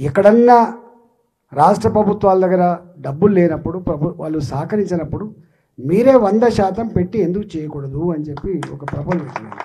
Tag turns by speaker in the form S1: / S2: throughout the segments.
S1: ఎక్కడన్నా రాష్ట్ర ప్రభుత్వాల దగ్గర డబ్బులు లేనప్పుడు ప్రభు వాళ్ళు సహకరించినప్పుడు మీరే వంద శాతం పెట్టి ఎందుకు చేయకూడదు అని చెప్పి ఒక ప్రపోజల్ పెట్టినాను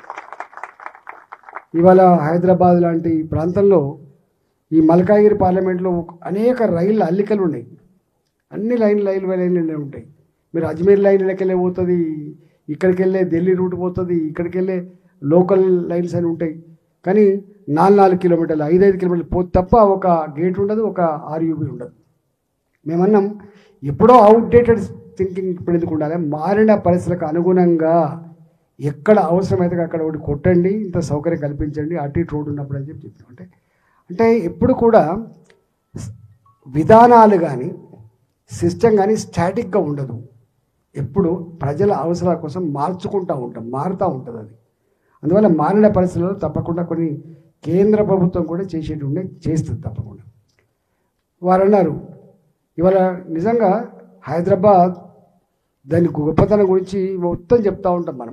S1: ఇవాళ హైదరాబాద్ లాంటి ప్రాంతంలో ఈ మల్కాగిరి పార్లమెంట్లో అనేక రైళ్ళ అల్లికలు ఉన్నాయి అన్ని లైన్ లైన్ లైన్లు ఉంటాయి మీరు అజ్మీర్ లైన్లకి వెళ్ళే పోతుంది ఇక్కడికి వెళ్ళే ఢిల్లీ రూట్ పోతుంది ఇక్కడికి వెళ్ళే లోకల్ లైన్స్ అని ఉంటాయి కానీ నాలుగు నాలుగు కిలోమీటర్లు ఐదు ఐదు కిలోమీటర్లు పో తప్ప ఒక గేట్ ఉండదు ఒక ఆర్యూబీ ఉండదు మేమన్నాం ఎప్పుడో అవుట్డేటెడ్ థింకింగ్ ఇప్పుడు ఎందుకు ఉండాలి మారిన పరిస్థితులకు అనుగుణంగా ఎక్కడ అవసరమైతే అక్కడ ఒకటి కొట్టండి ఇంత సౌకర్యం కల్పించండి అటు ఇటు రోడ్డు ఉన్నప్పుడు అని చెప్పి చెప్తాం అంటే అంటే ఎప్పుడు కూడా స్- విధానాలు కానీ సిస్టమ్ కానీ స్టాటిక్గా ఉండదు ఎప్పుడు ప్రజల అవసరాల కోసం మార్చుకుంటూ ఉంటాం మారుతూ ఉంటుంది అది అందువల్ల మారిన పరిస్థితుల్లో తప్పకుండా కొన్ని కేంద్ర ప్రభుత్వం కూడా చేసేటి ఉండే చేస్తుంది తప్పకుండా వారు అన్నారు ఇవాళ నిజంగా హైదరాబాద్ దాని గొప్పతనం గురించి మొత్తం చెప్తా ఉంటాం మనం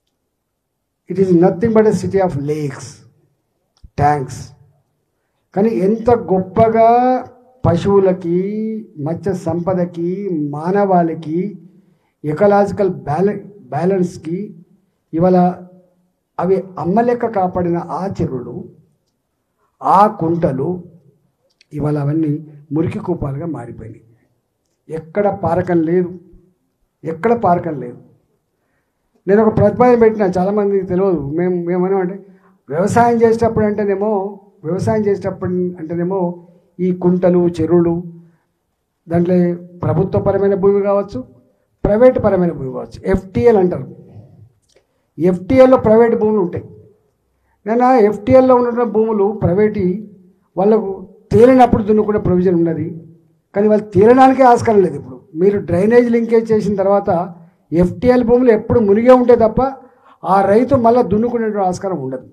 S1: it is nothing but a city of lakes tanks కానీ ఎంత గొప్పగా పశువులకి మత్స్య సంపదకి మానవాళికి ఎకలాజికల్ బ్యాలె బ్యాలెన్స్కి ఇవాళ అవి అమ్మలెక్క కాపాడిన ఆ చెరువులు ఆ కుంటలు ఇవాళ అవన్నీ మురికి కూపాలుగా మారిపోయినాయి ఎక్కడ పారకం లేదు ఎక్కడ పారకం లేదు నేను ఒక ప్రతిపాదన పెట్టిన చాలామందికి తెలియదు మేము మేమేమంటే వ్యవసాయం చేసేటప్పుడు అంటేనేమో వ్యవసాయం చేసేటప్పుడు అంటేనేమో ఈ కుంటలు చెరువులు దాంట్లో ప్రభుత్వపరమైన భూమి కావచ్చు ప్రైవేట్ పరమైన భూమి కావచ్చు ఎఫ్టీఎల్ అంటారు ఎఫ్టీఎల్లో ప్రైవేట్ భూములు ఉంటాయి నేను ఎఫ్టీఎల్లో ఉన్న భూములు ప్రైవేట్ వాళ్ళకు తేలినప్పుడు దున్నుకునే ప్రొవిజన్ ఉన్నది కానీ వాళ్ళు తేలడానికే ఆస్కారం లేదు ఇప్పుడు మీరు డ్రైనేజ్ లింకేజ్ చేసిన తర్వాత ఎఫ్టీఎల్ భూములు ఎప్పుడు మునిగే ఉంటాయి తప్ప ఆ రైతు మళ్ళీ దున్నుకునే ఆస్కారం ఉండదు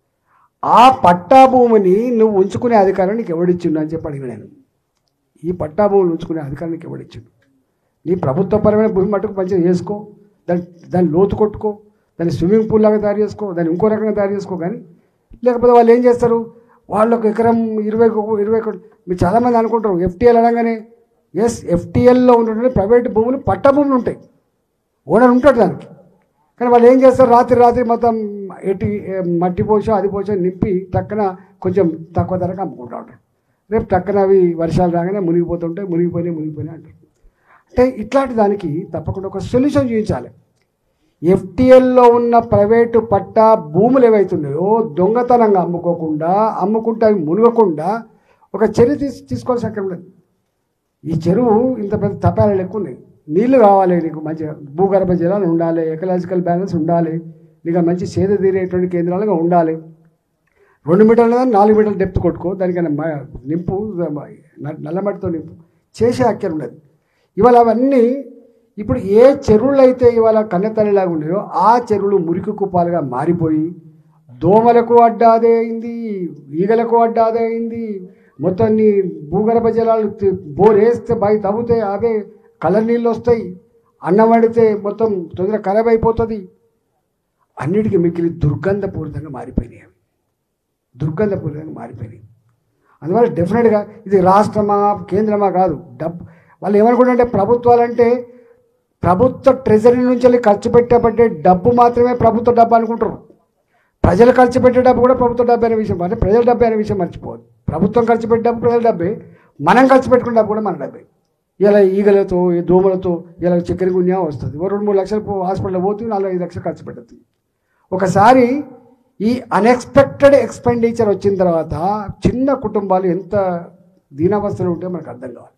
S1: ఆ పట్టా భూమిని నువ్వు ఉంచుకునే అధికారం నీకు ఎవడిచ్చిండు అని చెప్పి అడిగిన నేను ఈ పట్టా భూములు ఉంచుకునే అధికారం నీకు ఎవడిచ్చిండు నీ ప్రభుత్వపరమైన భూమి మటుకు మంచిగా చేసుకో దాన్ని దాన్ని లోతు కొట్టుకో దాన్ని స్విమ్మింగ్ పూల్ లాగా తయారు చేసుకో దాన్ని ఇంకో రకంగా తయారు చేసుకో కానీ లేకపోతే వాళ్ళు ఏం చేస్తారు వాళ్ళకు ఎకరం ఇరవై కో- ఇరవై కోట్లు మీరు చాలామంది అనుకుంటారు ఎఫ్టీఎల్ అనగానే ఎస్ ఎఫ్టీఎల్లో ఉన్నటువంటి ప్రైవేట్ భూములు పట్ట భూములు ఉంటాయి ఓనర్ ఉంటాడు దానికి కానీ వాళ్ళు ఏం చేస్తారు రాత్రి రాత్రి మొత్తం ఎట్టి ఏ, మట్టి పోసో అది పోసో నింపి టక్కన కొంచెం తక్కువ ధరకు అమ్ముకుంటా ఉంటారు రేపు టక్కన అవి వర్షాలు రాగానే మునిగిపోతుంటాయి మునిగిపోయినాయి మునిగిపోయినాయి అంటారు అంటే ఇట్లాంటి దానికి తప్పకుండా ఒక సొల్యూషన్ చూపించాలి ఎఫ్టీఎల్లో ఉన్న ప్రైవేటు పట్టా భూములు ఏవైతున్నాయో దొంగతనంగా అమ్ముకోకుండా అమ్ముకుంటే అవి మునగకుండా ఒక చర్య తీసు తీసుకోవాల్సిన అక్కడ ఉండదు ఈ చెరువు ఇంత పెద్ద తపాలు లెక్క ఉన్నాయి నీళ్లు కావాలి నీకు మంచిగా భూగర్భ జలాలు ఉండాలి ఎకలాజికల్ బ్యాలెన్స్ ఉండాలి నీకు మంచి సేద తీరేటువంటి కేంద్రాలుగా ఉండాలి రెండు మీటర్ల మీద నాలుగు మీటర్ల డెప్త్ కొట్టుకో దానికైనా మ- నింపు న- నల్లమట్టితో నింపు చేసే అక్కర ఉండదు ఇవాళ అవన్నీ ఇప్పుడు ఏ చెరువులు అయితే ఇవాళ కన్నెతల్లిలాగా ఉన్నాయో ఆ చెరువులు మురికి కుప్పాలుగా మారిపోయి దోమలకు అడ్డాదే అయింది ఈగలకు అడ్డాదే అయింది మొత్తం నీ భూగర్భ జలాలు తి- బోర్ వేస్తే బావి తవ్వుతే అవే కలర్ నీళ్ళు వస్తాయి అన్నం వండితే మొత్తం తొందరగా ఖరాబ్ అయిపోతుంది అన్నిటికీ మిగిలి దుర్గంధపూరితంగా మారిపోయినాయి అవి దుర్గంధపూరితంగా మారిపోయినాయి అందువల్ల డెఫినెట్గా ఇది రాష్ట్రమా కేంద్రమా కాదు డబ్బు వాళ్ళు ఏమనుకుంటారంటే ప్రభుత్వాలు అంటే ప్రభుత్వ ట్రెజరీ నుంచి వెళ్ళి ఖర్చు పెట్టబట్టే డబ్బు మాత్రమే ప్రభుత్వ డబ్బు అనుకుంటారు ప్రజలు ఖర్చు పెట్టే డబ్బు కూడా ప్రభుత్వ డబ్బు అనే విషయం అంటే ప్రజల డబ్బు అనే విషయం మర్చిపోవద్దు ప్రభుత్వం ఖర్చు పెట్టే డబ్బు ప్రజల డబ్బే మనం ఖర్చు పెట్టుకునే డబ్బు కూడా మన డబ్బే ఇలా ఈగలతో ఈ దోమలతో ఇలా చక్కెర గున్యా వస్తుంది ఓ రెండు మూడు లక్షలు పో- హాస్పిటల్ పోతుంది నాలుగు ఐదు లక్షలు ఖర్చు పెడుతుంది ఒకసారి ఈ అన్ఎక్స్పెక్టెడ్ ఎక్స్పెండిచర్ వచ్చిన తర్వాత చిన్న కుటుంబాలు ఎంత దీనావస్థలో ఉంటే మనకు అర్థం కావాలి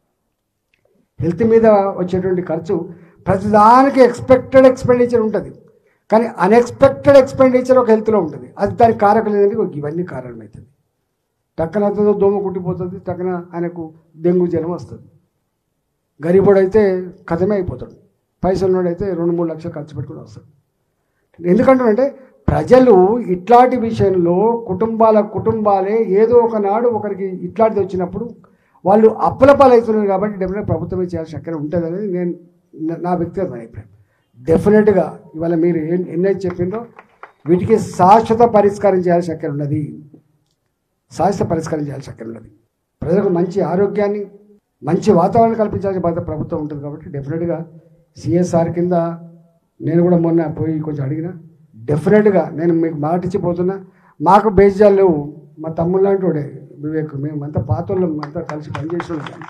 S1: హెల్త్ మీద వచ్చేటువంటి ఖర్చు ప్రతిదానికి ఎక్స్పెక్టెడ్ ఎక్స్పెండిచర్ ఉంటుంది కానీ అన్ఎక్స్పెక్టెడ్ ఎక్స్పెండిచర్ ఒక హెల్త్లో ఉంటుంది అది దానికి కారకులు ఏంటంటే ఇగో ఇవన్నీ కారణమవుతుంది టక్కన అవుతుందో దోమ కుట్టిపోతుంది టక్కన ఆయనకు డెంగ్యూ జ్వరం వస్తుంది గరీబుడు అయితే కథమే అయిపోతాడు పైసలు అయితే రెండు మూడు లక్షలు ఖర్చు పెట్టుకుని వస్తాడు ఎందుకంటే ప్రజలు ఇట్లాంటి విషయంలో కుటుంబాల కుటుంబాలే ఏదో ఒకనాడు ఒకరికి ఇట్లాంటిది వచ్చినప్పుడు వాళ్ళు అప్పుల పాలవుతున్నారు కాబట్టి డెఫినెట్ ప్రభుత్వమే చేయాల్సిన అక్కడ ఉంటుంది అనేది నేను నా- నా వ్యక్తిగత అభిప్రాయం డెఫినెట్గా ఇవాళ మీరు ఏం ఎన్నైతే చెప్పిందో వీటికి శాశ్వత పరిష్కారం చేయాల్సిన అక్కడ ఉన్నది శాశ్వత పరిష్కారం చేయాల్సిన అక్కడ ఉన్నది ప్రజలకు మంచి ఆరోగ్యాన్ని మంచి వాతావరణం కల్పించాల్సిన బాధ్యత ప్రభుత్వం ఉంటుంది కాబట్టి డెఫినెట్గా సిఎస్ఆర్ కింద నేను కూడా మొన్న పోయి కొంచెం అడిగిన డెఫినెట్గా నేను మీకు మాట ఇచ్చి పోతున్నా మాకు బేజాలు లేవు మా తమ్ముళ్ళు అంటూడే వివేక్ మేమంతా పాతోళ్ళం అంతా కలిసి పనిచేసిన వాళ్ళం.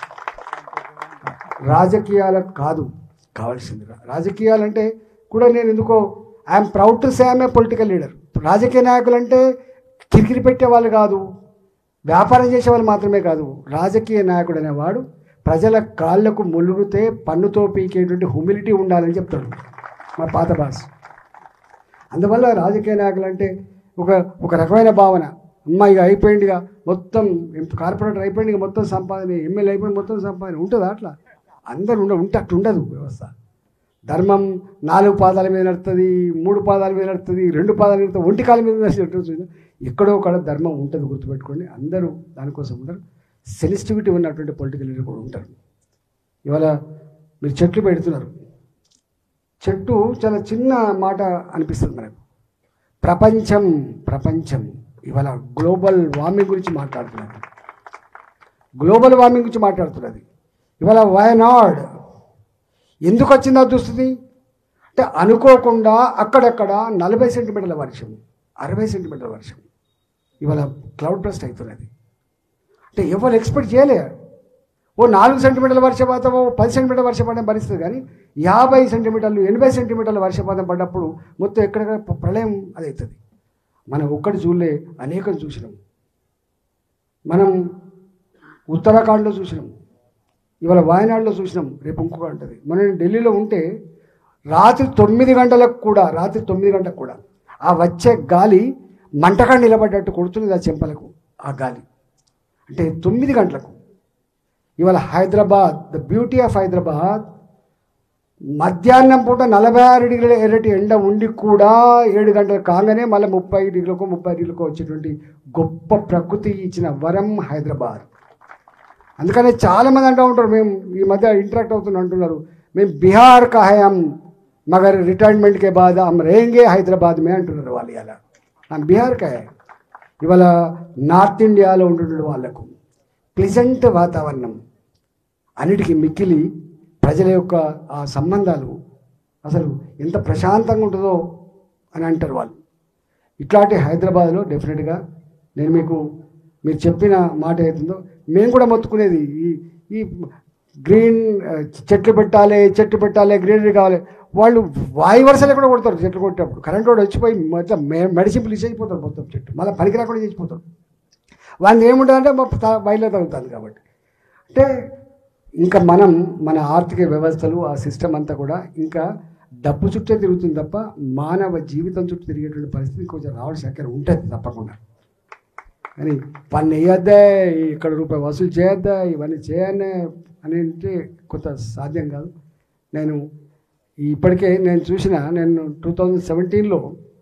S1: రాజకీయాలకు కాదు కావాల్సింది రాజకీయాలంటే కూడా నేను ఎందుకో I'm proud to say I'm a political leader రాజకీయ నాయకులు అంటే కిరికిరి పెట్టే వాళ్ళు కాదు వ్యాపారం చేసే వాళ్ళు మాత్రమే కాదు రాజకీయ నాయకుడు అనేవాడు ప్రజల కాళ్ళకు ములుగుతే పన్నుతో పీకేటువంటి హ్యూమిలిటీ ఉండాలని చెప్తాడు మా పాత బాస్ అందువల్ల రాజకీయ నాయకులు అంటే ఒక ఒక రకమైన భావన అమ్మ ఇక అయిపోయిందిగా మొత్తం కార్పొరేటర్ అయిపోయింది ఇక మొత్తం సంపాదన ఎమ్మెల్యే అయిపోయింది మొత్తం సంపాదన ఉంటుందా అట్లా అందరు ఉండ ఉంటే అట్లా ఉండదు వ్యవస్థ ధర్మం నాలుగు పాదాల మీద నడుస్తుంది మూడు పాదాల మీద నడుస్తుంది రెండు పాదాల మీద నడుస్తుంది, ఒంటి కాల మీద నడుస్తుంది ఎక్కడో ఒక ధర్మం ఉంటుంది గుర్తుపెట్టుకోండి అందరూ దానికోసం ఉంటారు సెన్సిటివిటీ ఉన్నటువంటి పొలిటికల్ లీడర్ కూడా ఉంటారు ఇవాళ మీరు చెట్లు పెడుతున్నారు చెట్టు చాలా చిన్న మాట అనిపిస్తుంది మనకు ప్రపంచం ప్రపంచం ఇవాళ గ్లోబల్ వార్మింగ్ గురించి మాట్లాడుతున్నది గ్లోబల్ వార్మింగ్ గురించి మాట్లాడుతున్నది ఇవాళ వయనాడ్ ఎందుకు వచ్చింది ఆ దుస్థితి అంటే అనుకోకుండా అక్కడక్కడ నలభై సెంటీమీటర్ల వర్షం అరవై సెంటీమీటర్ల వర్షం ఇవాళ క్లౌడ్ బ్రస్ట్ అవుతున్నది అంటే ఎవరు ఎక్స్పెక్ట్ చేయలే ఓ నాలుగు సెంటీమీటర్ల వర్షపాతం ఓ పది సెంటీమీటర్ల వర్షపాతం భరిస్తుంది కానీ యాభై సెంటీమీటర్లు ఎనభై సెంటీమీటర్ల వర్షపాతం పడ్డప్పుడు మొత్తం ఎక్కడెక్కడ ప్ర- ప్రళయం అది అవుతుంది మనం ఒక్కటి చూడలే అనేకం చూసినాం మనం ఉత్తరాఖండ్లో చూసినాం ఇవాళ వాయనాడులో చూసినాం రేపు ఇంకొక ఉంటుంది మనం ఢిల్లీలో ఉంటే రాత్రి తొమ్మిది గంటలకు కూడా రాత్రి తొమ్మిది గంటలకు కూడా ఆ వచ్చే గాలి మంటగా నిలబడ్డట్టు కొడుతుంది ఆ చెంపలకు ఆ గాలి అంటే తొమ్మిది గంటలకు ఇవాళ Hyderabad the beauty of Hyderabad మధ్యాహ్నం పూట నలభై ఆరు డిగ్రీల ఎర్రటి ఎండ ఉండి కూడా ఏడు గంటలు కాగానే మళ్ళీ ముప్పై డిగ్రీలకు ముప్పై డిగ్రీలకు వచ్చేటువంటి గొప్ప ప్రకృతి ఇచ్చిన వరం హైదరాబాద్ అందుకనే చాలామంది అంటూ ఉంటారు మేము ఈ మధ్య ఇంటరాక్ట్ అవుతున్న అంటున్నారు మేము బీహార్ కా హై హమ్ మగర్ రిటైర్మెంట్ కే బాద్ హమ్ రేంగే హైదరాబాద్ మే అంటున్నారు వాళ్ళు ఇలా హమ్ బీహార్ కా హై ఇవాళ నార్త్ ఇండియాలో ఉంటున్న వాళ్ళకు ప్లెజెంట్ వాతావరణం అన్నిటికీ మిక్కిలి ప్రజల యొక్క ఆ సంబంధాలు అసలు ఎంత ప్రశాంతంగా ఉంటుందో అని అంటారు వాళ్ళు ఇట్లాంటి హైదరాబాద్లో డెఫినెట్గా నేను మీకు మీరు చెప్పిన మాట ఏతుందో మేము కూడా మొత్తుకునేది ఈ ఈ గ్రీన్ ఆ, చెట్లు పెట్టాలి చెట్లు పెట్టాలి గ్రీనరీ కావాలి వాళ్ళు వాయు వరుసలు కూడా కొడతారు చెట్లు కొట్టేటప్పుడు కరెంట్ వాడు వచ్చిపోయి మొత్తం మెడిసిన్ తీసి అయిపోతారు మొత్తం చెట్టు మళ్ళీ పనికి రాకుండా చేసిపోతారు వాళ్ళని ఏముంటుందంటే మా త- బయలుదేరి తగ్గుతుంది కాబట్టి అంటే ఇంకా మనం మన ఆర్థిక వ్యవస్థలు ఆ సిస్టమ్ అంతా కూడా ఇంకా డబ్బు చుట్టే తిరుగుతుంది తప్ప మానవ జీవితం చుట్టూ తిరిగేటువంటి పరిస్థితి కొంచెం రావాల్సిన అక్కడ ఉంటుంది తప్పకుండా కానీ పన్ను వేయద్దా ఇక్కడ రూపాయి వసూలు చేయొద్దా ఇవన్నీ చేయనే అని అంటే కొంత సాధ్యం కాదు నేను ఇప్పటికే నేను చూసిన నేను టూ థౌజండ్ సెవెంటీన్లో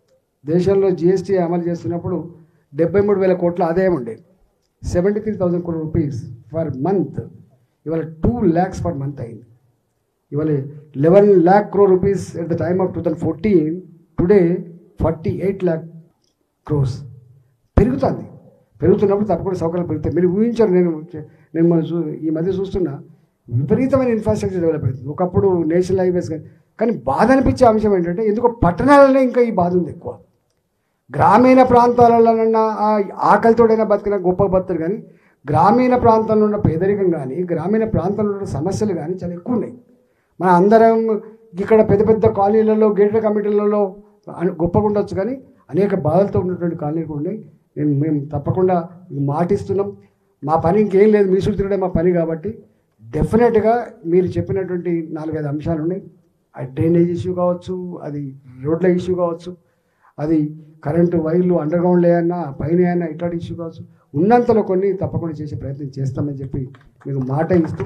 S1: దేశంలో జిఎస్టీ అమలు చేస్తున్నప్పుడు డెబ్బై మూడు వేల కోట్ల ఆదాయం ఉండేది seventy three thousand crore rupees for month ఇవాళ టూ ల్యాక్స్ పర్ మంత్ అయింది ఇవాళ eleven lakh crore rupees at the time of two thousand fourteen today forty eight lakh crores పెరుగుతుంది పెరుగుతున్నప్పుడు తప్పకుండా సౌకర్యాలు పెరుగుతాయి మీరు ఊహించారు నేను నేను మన చూ ఈ మధ్య చూస్తున్నా విపరీతమైన ఇన్ఫ్రాస్ట్రక్చర్ డెవలప్ అవుతుంది ఒకప్పుడు నేషనల్ హైవేస్ కానీ కానీ బాధ అనిపించే అంశం ఏంటంటే ఎందుకో పట్టణాలలో ఇంకా ఈ బాధ ఉంది ఎక్కువ గ్రామీణ ప్రాంతాలలోనన్నా ఆ ఆకలితోడైనా బతికిన గొప్ప బతులు కానీ గ్రామీణ ప్రాంతంలో ఉన్న పేదరికం కానీ గ్రామీణ ప్రాంతంలో ఉన్న సమస్యలు కానీ చాలా ఎక్కువ ఉన్నాయి మన అందరం ఇక్కడ పెద్ద పెద్ద కాలనీలలో గేటెడ్ కమిటీలలో అను- గొప్పగా ఉండొచ్చు కానీ అనేక బాధలతో ఉన్నటువంటి కాలనీలు కూడా ఉన్నాయి నేను మేము తప్పకుండా మాటిస్తున్నాం మా పని ఇంకేం లేదు మీ చుట్టూ తిరగడం మా పని కాబట్టి డెఫినెట్గా మీరు చెప్పినటువంటి నాలుగైదు అంశాలు ఉన్నాయి అది డ్రైనేజ్ ఇష్యూ కావచ్చు అది రోడ్ల ఇష్యూ కావచ్చు అది కరెంటు వైర్లు అండర్ గ్రౌండ్ లేయన్నా పైన అయినా ఇట్లాంటి ఇష్యూ కావచ్చు ఉన్నంతలో కొన్ని తప్పకుండా చేసే ప్రయత్నం చేస్తామని చెప్పి మీకు మాట ఇస్తూ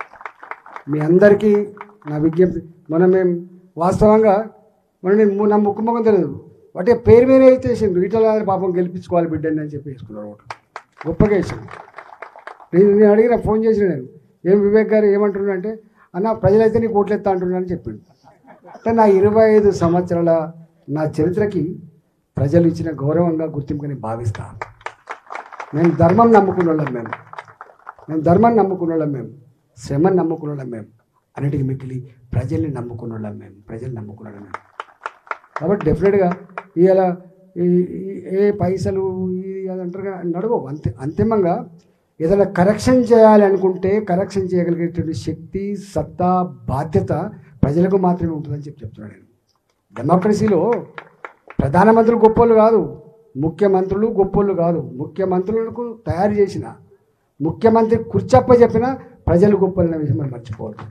S1: మీ అందరికీ నా విజ్ఞప్తి మనం మేము వాస్తవంగా మనం నేను ము- నా ముక్కు ముఖం తెలియదు వాటి పేరు మీరే ఇచ్చేసిండ్రు ఇట్లా పాపం గెలిపించుకోవాలి బిడ్డని అని చెప్పి వేసుకున్నారు ఓటు గొప్పగా వేసిండు నేను నేను అడిగిన ఫోన్ చేసిన నేను ఏం వివేక్ గారు ఏమంటున్నా అంటే అన్న ప్రజలైతే నీకు ఓట్లు ఎత్తా అంటున్నారని చెప్పిండు అంటే నా ఇరవై ఐదు సంవత్సరాల నా చరిత్రకి ప్రజలు ఇచ్చిన గౌరవంగా గుర్తింపుని భావిస్తా మేము ధర్మం నమ్ముకున్న వాళ్ళం మేము మేము ధర్మాన్ని నమ్ముకున్న వాళ్ళం మేము శ్రమని నమ్ముకున్న వాళ్ళం మేము అన్నిటికీ మిక్కిలి ప్రజల్ని నమ్ముకున్న వాళ్ళం మేము ప్రజల్ని నమ్ముకున్న వాళ్ళం మేము కాబట్టి డెఫినెట్గా ఇవాళ ఈ ఈ- ఏ పైసలు ఇది అది అంటారు కదా, నడవవు అంతే అంతిమంగా ఏదైనా కరెక్షన్ చేయాలి అనుకుంటే కరెక్షన్ చేయగలిగేటువంటి శక్తి సత్తా బాధ్యత ప్రజలకు మాత్రమే ఉంటుందని చెప్పి చెప్తున్నాను నేను డెమోక్రసీలో ప్రధానమంత్రులు గొప్పోళ్ళు కాదు ముఖ్యమంత్రులు గొప్పోళ్ళు కాదు ముఖ్యమంత్రులకు తయారు చేసిన ముఖ్యమంత్రి కుర్చప్ప చెప్పిన ప్రజలు గొప్పలన్న విషయం మనం మర్చిపోవద్దు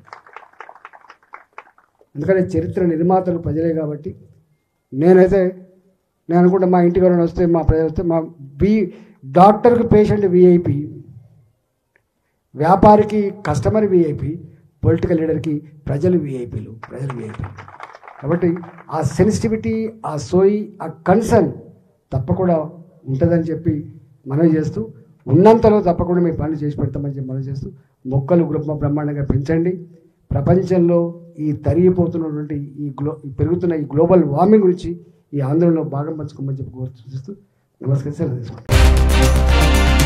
S1: ఎందుకంటే చరిత్ర నిర్మాతలు ప్రజలే కాబట్టి నేనైతే నేను అనుకుంటా మా ఇంటికి ఎవరైనా వస్తే మా ప్రజలు వస్తే మా బి డాక్టర్కి పేషెంట్ విఐపి వ్యాపారికి కస్టమర్ విఐపి పొలిటికల్ లీడర్కి ప్రజలు విఐపీలు ప్రజలు విఐపీలు కాబట్టి ఆ సెన్సిటివిటీ ఆ సోయి ఆ కన్సర్న్ తప్పకుండా ఉంటుందని చెప్పి మనవి చేస్తూ ఉన్నంతలో తప్పకుండా మీ పనులు చేసి పెడతామని చెప్పి మనవి చేస్తూ మొక్కలు గృహ బ్రహ్మాండంగా పెంచండి ప్రపంచంలో ఈ తరిగిపోతున్నటువంటి ఈ గ్లో ఈ పెరుగుతున్న ఈ గ్లోబల్ వార్మింగ్ గురించి ఈ ఆందోళనలో భాగం పంచుకోమని చెప్పి కోరుతూ నమస్కారం సెలవు తీసుకుంటాం